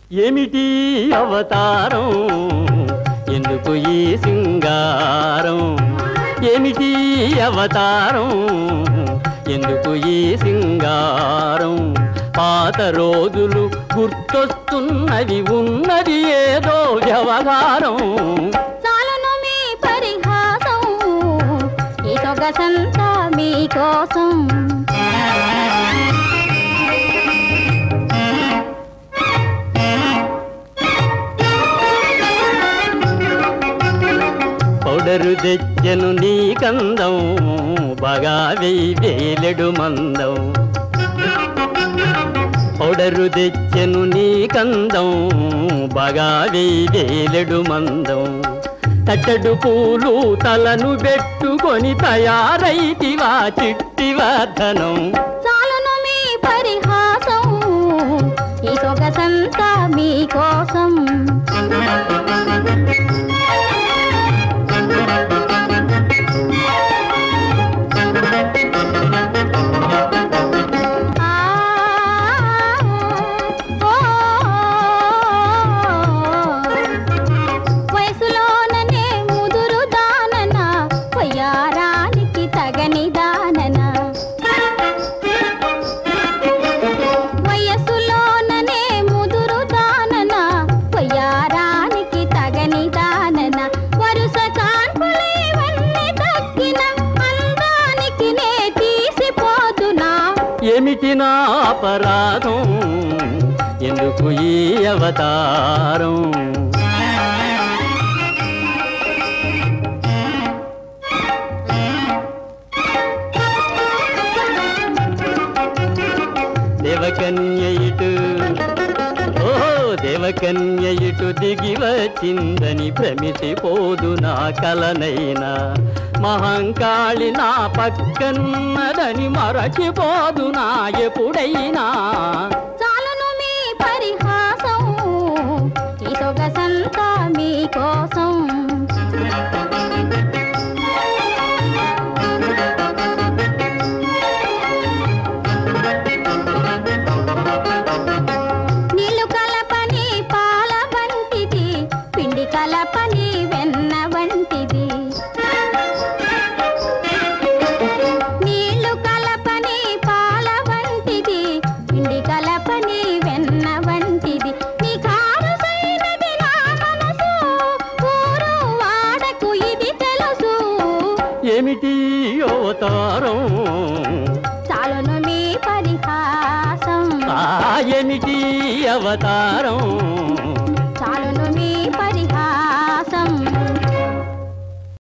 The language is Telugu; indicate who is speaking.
Speaker 1: ఏమిటి అవతారం ఎందుకు ఈ సింగారం ఏమిటి అవతారం ఎందుకు ఈ సింగారం పాత రోజులు గుర్తొస్తున్నది ఉన్నది ఏదో వ్యవహారం
Speaker 2: చాలును మీ పరిహాసం ఈ సొగసంతా మీకోసం
Speaker 1: పౌడరు తెచ్చెను నీ కందం బాగా వెయ్యి వేలెడు మందం పౌడరు తెచ్చెను నీ కందం బాగా వెయ్యి వేలెడు మందం తట్టడు పూలు తలను పెట్టుకొని తయారైతివా చిట్టి వర్ధనం
Speaker 2: చాలును మీ పరిహాసం ఈ సొగసంతా మీకోసం ఆ, ఓ, వయసులోననే ముదురు దానన వయ్యారానికి తగని దానన వయసులోననే ముదురు దానన వయ్యారానికి తగని దానన వరుస కాన్పులేవన్నీ తగ్గిన అందానికి నే తీసిపోతున్నా
Speaker 1: ఏమిటి నా అపరాధం ఎందుకు ఈ అవతారం దేవకన్య ఇటు ఓ దేవకన్య ఇటు దిగి వచ్చిందని భ్రమిసిపోదు నా కలనైనా మహంకాళి నా పక్కన్నదని మరచిపోదు నా ఎప్పుడైనా
Speaker 2: చాలును మీ పరిహాసం ఈ సొగసంతా మీకోసం నీళ్లు కలపని పాల వంటిది పిండి కలపని వెన్న వంటిది నీళ్లు కలపని పాల వంటిది పిండి కలపని వెన్న వంటిది నీ కారుసైనది నా మనసు ఊరు వాడకు ఇది తెలుసు
Speaker 1: ఏమిటి అవతారం
Speaker 2: చాలును మీ పరిహాసం
Speaker 1: ఆ ఏమిటి అవతారం